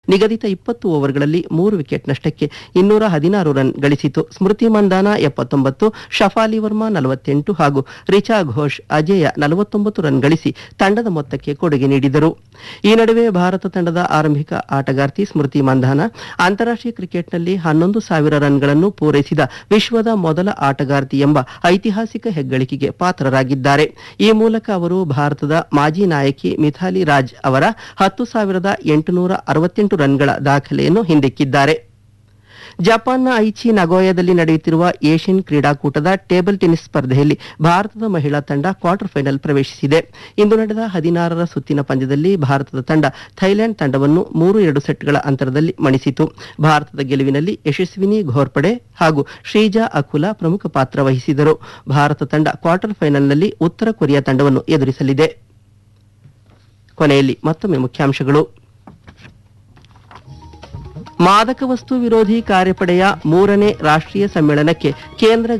ನಿಗದಿತ ಇಪ್ಪತ್ತು ಓವರ್ಗಳಲ್ಲಿ ಮೂರು ವಿಕೆಟ್ ನಷ್ಟಕ್ಕೆ ಇನ್ನೂರ ಹದಿನಾರು ರನ್ ಗಳಿಸಿತು ಸ್ಮೃತಿ ಮಂದಾನ ಎಪ್ಪತ್ತೊಂಬತ್ತು ಶಫಾಲಿ ವರ್ಮಾ ನಲವತ್ತೆಂಟು ಹಾಗೂ ರಿಚಾ ಘೋಷ್ ಅಜೇಯ ನಲವತ್ತೊಂಬತ್ತು ರನ್ ಗಳಿಸಿ ತಂಡದ ಮೊತ್ತಕ್ಕೆ ಕೊಡುಗೆ ನೀಡಿದರು ಈ ನಡುವೆ ಭಾರತ ತಂಡದ ಆರಂಭಿಕ ಆಟಗಾರ್ತಿ ಸ್ಮೃತಿ ಮಂದಾನ ಅಂತಾರಾಷ್ಟ್ರೀಯ ಕ್ರಿಕೆಟ್ನಲ್ಲಿ ಹನ್ನೊಂದು ಸಾವಿರ ರನ್ಗಳನ್ನು ಪೂರೈಸಿದ ವಿಶ್ವದ ಮೊದಲ ಆಟಗಾರ್ತಿ ಎಂಬ ಐತಿಹಾಸಿಕ ಹೆಗ್ಗಳಿಕೆಗೆ ಪಾತ್ರರಾಗಿದ್ದಾರೆ ಈ ಮೂಲಕ ಅವರು ಭಾರತದ ಮಾಜಿ ನಾಯಕಿ ಮಿಥಾಲಿ ರಾಜ್ ಅವರ ಹತ್ತು ಸಾವಿರದ ಎಂಟುನೂರ ಅರವತ್ತೆಂಟು ರನ್ಗಳ ದಾಖಲೆಯನ್ನು ಹಿಂದಿಕ್ಕಿದ್ದಾರೆ ಜಪಾನ್ನ ಐಚಿ ನಗೋಯಾದಲ್ಲಿ ನಡೆಯುತ್ತಿರುವ ಏಷ್ಯನ್ ಕ್ರೀಡಾಕೂಟದ ಟೇಬಲ್ ಟೆನ್ನಿಸ್ ಸ್ಪರ್ಧೆಯಲ್ಲಿ ಭಾರತದ ಮಹಿಳಾ ತಂಡ ಕ್ವಾರ್ಟರ್ ಫೈನಲ್ ಪ್ರವೇಶಿಸಿದೆ ಇಂದು ನಡೆದ ಹದಿನಾರರ ಸುತ್ತಿನ ಪಂದ್ಯದಲ್ಲಿ ಭಾರತದ ತಂಡ ಥೈಲ್ಯಾಂಡ್ ತಂಡವನ್ನು ಮೂರು ಎರಡು ಸೆಟ್ಗಳ ಅಂತರದಲ್ಲಿ ಮಣಿಸಿತು ಭಾರತದ ಗೆಲುವಿನಲ್ಲಿ ಯಶಸ್ವಿನಿ ಘೋರ್ಪಡೆ ಹಾಗೂ ಶ್ರೀಜಾ ಅಕುಲಾ ಪ್ರಮುಖ ಪಾತ್ರ ವಹಿಸಿದರು ಭಾರತ ತಂಡ ಕ್ವಾರ್ಟರ್ ಫೈನಲ್ನಲ್ಲಿ ಉತ್ತರ ಕೊರಿಯಾ ತಂಡವನ್ನು ಎದುರಿಸಲಿದೆ ಕೊನೆಯಲ್ಲಿ ಮತ್ತೊಮ್ಮೆ ಮುಖ್ಯಾಂಶಗಳು ಮಾದಕ ವಸ್ತು ವಿರೋಧಿ ಕಾರ್ಯಪಡೆಯ ಮೂರನೇ ರಾಷ್ಟ್ರೀಯ ಸಮ್ಮೇಳನಕ್ಕೆ ಕೇಂದ್ರ